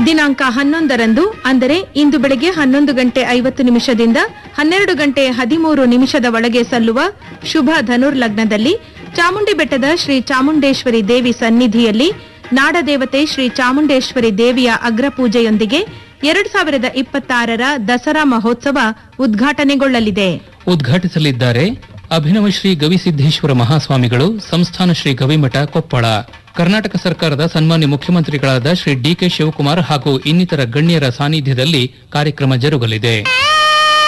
ದಿನಾಂಕ ಹನ್ನೊಂದರಂದು ಅಂದರೆ ಇಂದು ಬೆಳಗ್ಗೆ ಹನ್ನೊಂದು ಗಂಟೆ ಐವತ್ತು ನಿಮಿಷದಿಂದ ಹನ್ನೆರಡು ಗಂಟೆ ಹದಿಮೂರು ನಿಮಿಷದ ಒಳಗೆ ಸಲ್ಲುವ ಶುಭ ಧನುರ್ಲಗ್ನದಲ್ಲಿ ಚಾಮುಂಡಿ ಬೆಟ್ಟದ ಶ್ರೀ ಚಾಮುಂಡೇಶ್ವರಿ ದೇವಿ ಸನ್ನಿಧಿಯಲ್ಲಿ ನಾಡದೇವತೆ ಶ್ರೀ ಚಾಮುಂಡೇಶ್ವರಿ ದೇವಿಯ ಅಗ್ರಪೂಜೆಯೊಂದಿಗೆ ಎರಡು ಸಾವಿರದ ಇಪ್ಪತ್ತಾರರ ದಸರಾ ಮಹೋತ್ಸವ ಉದ್ಘಾಟನೆಗೊಳ್ಳಲಿದೆ ಉದ್ಘಾಟಿಸಲಿದ್ದಾರೆ ಅಭಿನವ ಶ್ರೀ ಗವಿಸಿದ್ದೇಶ್ವರ ಮಹಾಸ್ವಾಮಿಗಳು ಸಂಸ್ಥಾನ ಶ್ರೀ ಗವಿಮಠ ಕೊಪ್ಪಳ ಕರ್ನಾಟಕ ಸರ್ಕಾರದ ಸನ್ಮಾನ್ಯ ಮುಖ್ಯಮಂತ್ರಿಗಳಾದ ಶ್ರೀ ಡಿಕೆ ಶಿವಕುಮಾರ್ ಹಾಗೂ ಇನ್ನಿತರ ಗಣ್ಯರ ಸಾನ್ನಿಧ್ಯದಲ್ಲಿ ಕಾರ್ಯಕ್ರಮ ಜರುಗಲಿದೆ